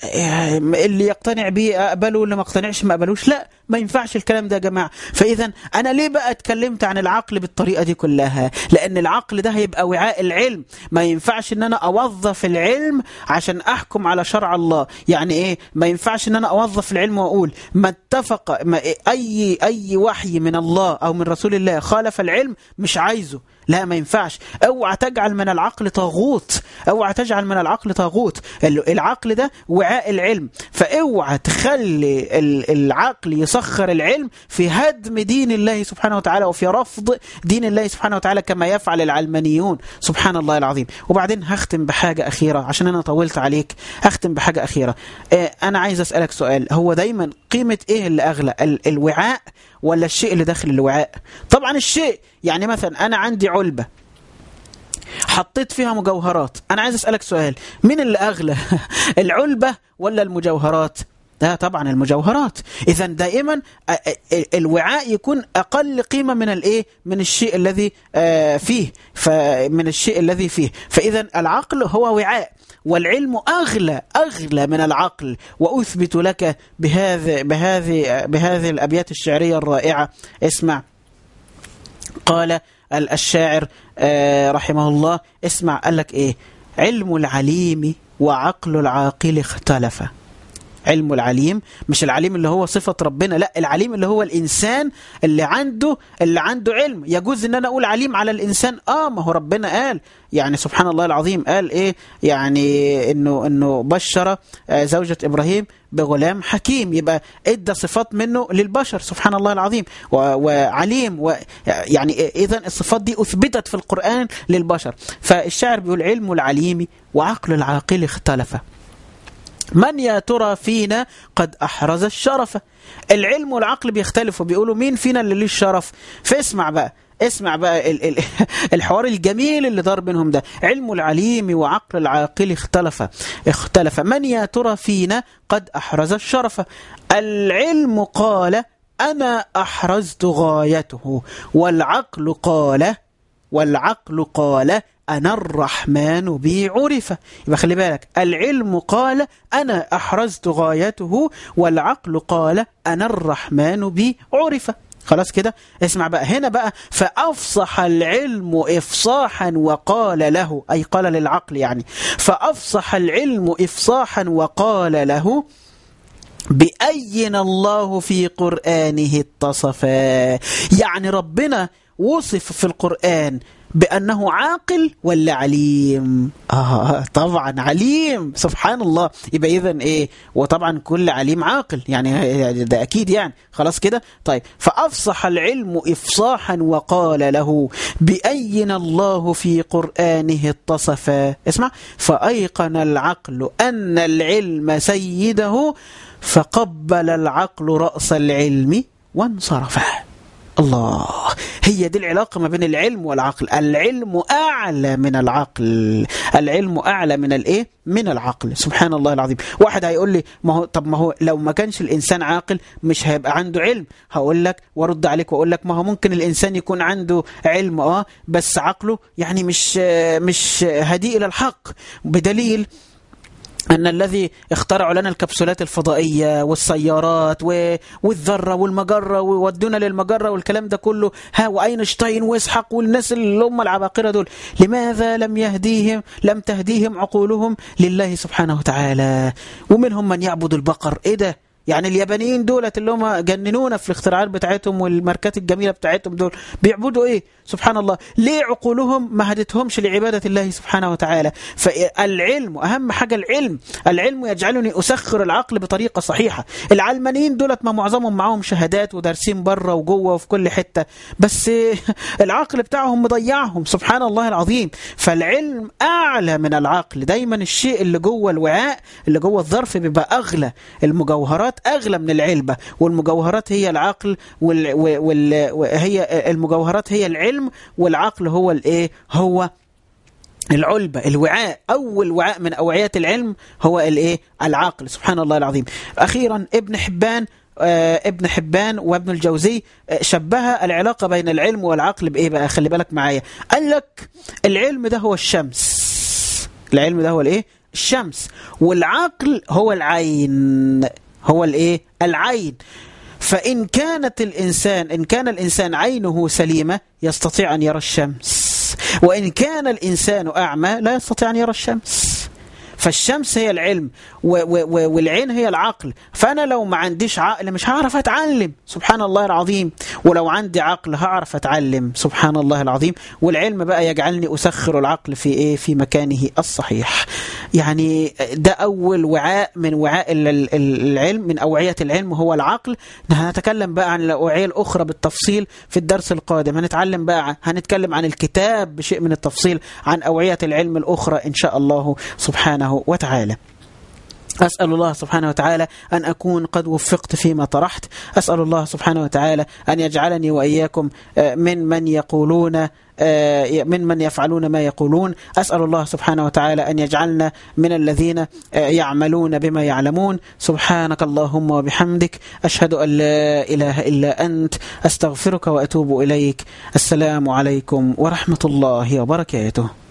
اللي يقتنع بيه اقبله واللي ما اقتنعش ما اقبلوش لا ما ينفعش الكلام ده يا جماعه فاذا انا ليه بقى اتكلمت عن العقل بالطريقه دي كلها لان العقل ده هيبقى وعاء العلم ما ينفعش ان انا اوظف العلم عشان احكم على شرع الله يعني ايه ما ينفعش ان انا اوظف العلم واقول ما اتفق ما اي اي وحي من الله او من رسول الله خالف العلم مش عايزه لا ما ينفعش اوعى تجعل من العقل طاغوت اوعى تجعل من العقل طاغوت العقل ده وعاء العلم فاوعى تخلي العقل يسخر العلم في هدم دين الله سبحانه وتعالى وفي رفض دين الله سبحانه وتعالى كما يفعل العلمانيون سبحان الله العظيم وبعدين هختم بحاجة أخيرة عشان أنا طولت عليك هختم بحاجة أخيرة أنا عايز أسألك سؤال هو دايما قيمة إيه اللي أغلى الوعاء ولا الشيء اللي داخل الوعاء طبعا الشيء يعني مثلا أنا عندي علبة حطيت فيها مجوهرات أنا عايز أسألك سؤال مين اللي أغلى العلبة ولا المجوهرات ده طبعا المجوهرات اذا دائما الوعاء يكون اقل قيمه من الايه من الشيء الذي فيه فمن الشيء الذي فيه فاذا العقل هو وعاء والعلم اغلى اغلى من العقل واثبت لك بهذه بهذه بهذه الابيات الشعريه الرائعه اسمع قال الشاعر رحمه الله اسمع قال لك ايه علم العليم وعقل العاقل اختلفا علم العليم مش العليم اللي هو صفة ربنا لا العليم اللي هو الإنسان اللي عنده اللي عنده علم يجوز ان انا اقول عليم على الإنسان اه ما هو ربنا قال يعني سبحان الله العظيم قال ايه يعني انه انه بشر زوجة ابراهيم بغلام حكيم يبقى ادى صفات منه للبشر سبحان الله العظيم وعليم و يعني اذا الصفات دي اثبتت في القرآن للبشر فالشاعر بيقول علم العليم وعقل العاقل اختلفا من يا ترى فينا قد أحرز الشرف العلم والعقل بيختلفوا بيقولوا مين فينا اللي ليه الشرف فاسمع بقى اسمع بقى ال ال الحوار الجميل اللي دار بينهم ده علم العليم وعقل العاقل اختلف اختلف من يا ترى فينا قد أحرز الشرف العلم قال أنا أحرزت غايته والعقل قال والعقل قال أنا الرحمن بي عرف يبقى خلي بالك العلم قال أنا أحرزت غايته والعقل قال أنا الرحمن بي عرف خلاص كده اسمع بقى هنا بقى فأفصح العلم إفصاحا وقال له أي قال للعقل يعني فأفصح العلم إفصاحا وقال له بأين الله في قرآنه اتصفا يعني ربنا وصف في القرآن بأنه عاقل ولا عليم آه طبعا عليم سبحان الله يبقى إذن إيه وطبعا كل عليم عاقل يعني ده أكيد يعني خلاص كده طيب فأفصح العلم إفصاحا وقال له بأين الله في قرآنه اتصفا اسمع فأيقن العقل أن العلم سيده فقبل العقل رأس العلم وانصرفه الله هي دي العلاقة ما بين العلم والعقل العلم أعلى من العقل العلم أعلى من الإيه من العقل سبحان الله العظيم واحد هيقول لي ما هو طب ما هو لو ما كانش الإنسان عاقل مش هيبقى عنده علم هقول لك وارد عليك واقول لك ما هو ممكن الإنسان يكون عنده علم اه بس عقله يعني مش مش هدي إلى الحق بدليل أن الذي اخترعوا لنا الكبسولات الفضائية والسيارات والذرة والمجرة وودونا للمجرة والكلام ده كله ها وأينشتاين وإسحاق والناس اللي هم العباقرة دول لماذا لم يهديهم لم تهديهم عقولهم لله سبحانه وتعالى ومنهم من يعبد البقر إيه ده يعني اليابانيين دولت اللي هم جننونا في الاختراعات بتاعتهم والماركات الجميلة بتاعتهم دول بيعبدوا ايه سبحان الله ليه عقولهم ما هدتهمش لعبادة الله سبحانه وتعالى فالعلم أهم حاجة العلم العلم يجعلني أسخر العقل بطريقة صحيحة العلمانيين دولت ما معظمهم معاهم شهادات ودارسين بره وجوه وفي كل حتة بس العقل بتاعهم مضيعهم سبحان الله العظيم فالعلم أعلى من العقل دايما الشيء اللي جوه الوعاء اللي جوه الظرف بيبقى أغلى المجوهرات أغلى من العلبة والمجوهرات هي العقل وال... وال... وهي المجوهرات هي العلم والعقل هو الايه هو العلبة الوعاء أول وعاء من أوعية العلم هو الايه العقل سبحان الله العظيم أخيرا ابن حبان آه ابن حبان وابن الجوزي آه شبه العلاقة بين العلم والعقل بإيه بقى خلي بالك معايا قال لك العلم ده هو الشمس العلم ده هو الايه الشمس والعقل هو العين هو الايه العين فإن كانت الإنسان إن كان الإنسان عينه سليمة يستطيع أن يرى الشمس وإن كان الإنسان أعمى لا يستطيع أن يرى الشمس فالشمس هي العلم والعين هي العقل فأنا لو ما عنديش عقل مش هعرف أتعلم سبحان الله العظيم ولو عندي عقل هعرف أتعلم سبحان الله العظيم والعلم بقى يجعلني أسخر العقل في إيه في مكانه الصحيح يعني ده أول وعاء من وعاء العلم من أوعية العلم هو العقل هنتكلم بقى عن الأوعية الأخرى بالتفصيل في الدرس القادم هنتعلم بقى هنتكلم عن الكتاب بشيء من التفصيل عن أوعية العلم الأخرى إن شاء الله سبحانه وتعالى أسأل الله سبحانه وتعالى أن أكون قد وفقت فيما طرحت أسأل الله سبحانه وتعالى أن يجعلني وإياكم من من يقولون من من يفعلون ما يقولون أسأل الله سبحانه وتعالى أن يجعلنا من الذين يعملون بما يعلمون سبحانك اللهم وبحمدك أشهد أن لا إله إلا أنت أستغفرك وأتوب إليك السلام عليكم ورحمة الله وبركاته